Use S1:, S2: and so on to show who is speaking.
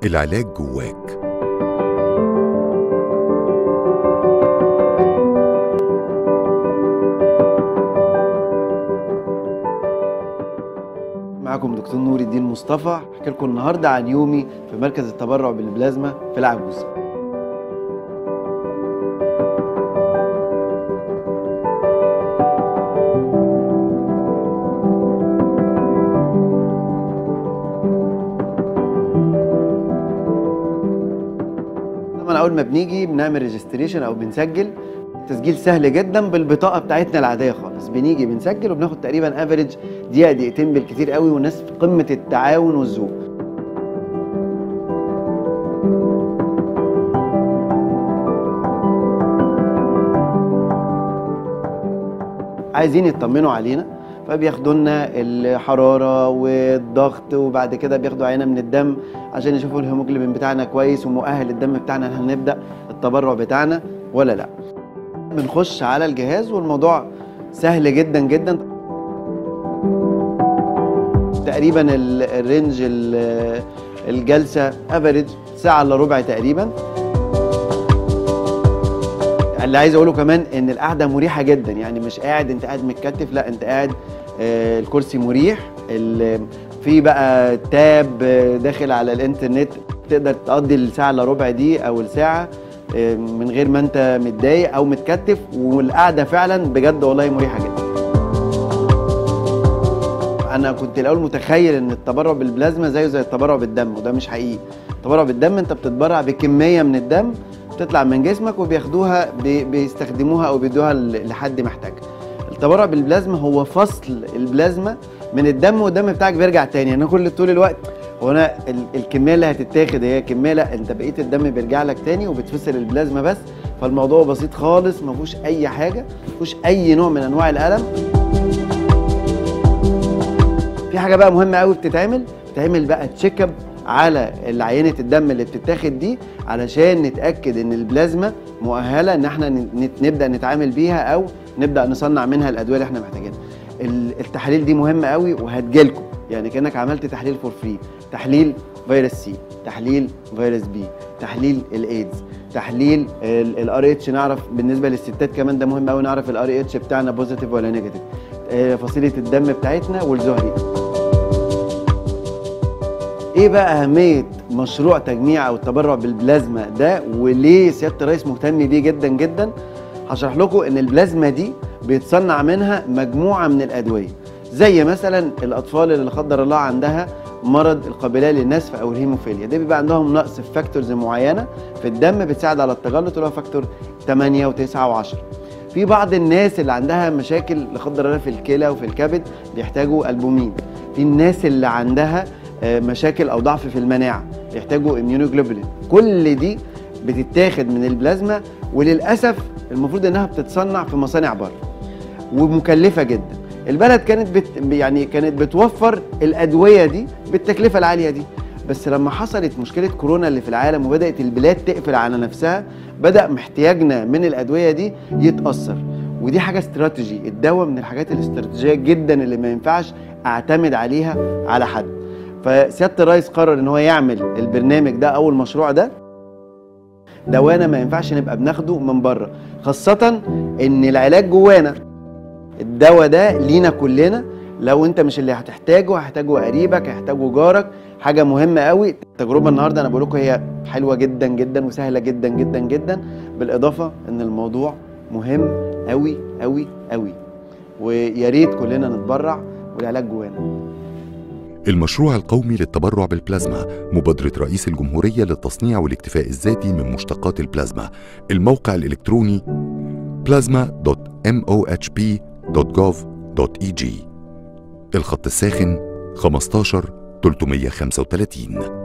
S1: العلاج جواك
S2: معكم دكتور نور الدين مصطفى احكي لكم النهارده عن يومي في مركز التبرع بالبلازما في العجوز طبعا اول ما بنيجي بنعمل ريجستريشن او بنسجل تسجيل سهل جدا بالبطاقه بتاعتنا العاديه خالص بنيجي بنسجل وبناخد تقريبا افريج دقيقه دقيقتين بالكتير قوي والناس في قمه التعاون والذوق عايزين يطمنوا علينا فبياخدوا لنا الحراره والضغط وبعد كده بياخدوا عينه من الدم عشان يشوفوا الهيموجلوبين بتاعنا كويس ومؤهل الدم بتاعنا ان هنبدا التبرع بتاعنا ولا لا بنخش على الجهاز والموضوع سهل جدا جدا تقريبا ال- الرينج ال- الجلسه افريج ساعه الا ربع تقريبا اللي عايز اقوله كمان ان القعده مريحه جدا يعني مش قاعد انت قاعد متكتف لا انت قاعد آه، الكرسي مريح ال- في بقى تاب آه، داخل على الانترنت تقدر تقضي الساعه الا ربع دي او الساعه آه، من غير ما انت متضايق او متكتف والقعده فعلا بجد والله مريحه جدا انا كنت الاول متخيل ان التبرع بالبلازما زيه زي التبرع بالدم وده مش حقيقي التبرع بالدم انت بتتبرع بكميه من الدم بتطلع من جسمك وبياخدوها بي- بيستخدموها او بيدوها ل- لحد محتاج التبرع بالبلازما هو فصل البلازما من الدم والدم بتاعك بيرجع تاني انا كل طول الوقت هو انا ال- الكميه اللي هتتاخد هي كميه لا انت بقيه الدم بيرجع لك تاني وبتفصل البلازما بس فالموضوع بسيط خالص ما فيهوش اي حاجه ما فيهوش اي نوع من انواع الالم في حاجه بقى مهمه قوي بتتعمل بتتعمل بقى تشيك اب على عينه الدم اللي بتتاخد دي علشان نتاكد ان البلازما مؤهله ان احنا نت- نبدا نتعامل بيها او نبدا نصنع منها الادويه اللي احنا محتاجينها ال- التحاليل دي مهمه قوي وهتجيلكم يعني كانك عملت تحليل فور فري تحليل فيروس سي تحليل فيروس بي تحليل الايدز تحليل الار اتش نعرف بالنسبه للستات كمان ده مهم قوي نعرف الار اتش بتاعنا بوزيتيف ولا نيجاتيف آه، فصيله الدم بتاعتنا والزهري ايه بقى اهميه مشروع تجميع او التبرع بالبلازما ده وليه سياده الرئيس مهتم بيه جدا جدا هشرح لكم ان البلازما دي بيتصنع منها مجموعه من الادويه زي مثلا الاطفال اللي لا قدر الله عندها مرض القابليه للنسف او الهيموفيليا ده بيبقى عندهم نقص في فاكتورز معينه في الدم بتساعد على التجلط اللي هو فاكتور 8 و9 و10 في بعض الناس اللي عندها مشاكل لا قدر الله في الكلى وفي الكبد بيحتاجوا البومين في الناس اللي عندها آه، مشاكل او ضعف في المناعه بيحتاجوا اميونوجلوبولين كل دي بتتاخد من البلازما وللاسف المفروض انها بتتصنع في مصانع بره ومكلفه جدا البلد كانت بت يعني كانت بتوفر الادويه دي بالتكلفه العاليه دي بس لما حصلت مشكله كورونا اللي في العالم وبدات البلاد تقفل على نفسها بدا احتياجنا من الادويه دي يتاثر ودي حاجه استراتيجي الدواء من الحاجات الاستراتيجيه جدا اللي ما ينفعش اعتمد عليها على حد فسياده الرئيس قرر ان هو يعمل البرنامج ده او المشروع ده دوانا ما ينفعش نبقى بناخده من بره خاصه ان العلاج جوانا الدواء ده لينا كلنا لو انت مش اللي هتحتاجه هيحتاجه قريبك هيحتاجه جارك حاجه مهمه قوي التجربه النهارده انا بقول لكم هي حلوه جدا جدا وسهله جدا جدا جدا بالاضافه ان الموضوع مهم قوي قوي قوي ويا ريت كلنا نتبرع والعلاج جوانا
S1: المشروع القومي للتبرع بالبلازما مبادرة رئيس الجمهورية للتصنيع والاكتفاء الذاتي من مشتقات البلازما الموقع الإلكتروني plasma.mohp.gov.eg الخط الساخن 15 335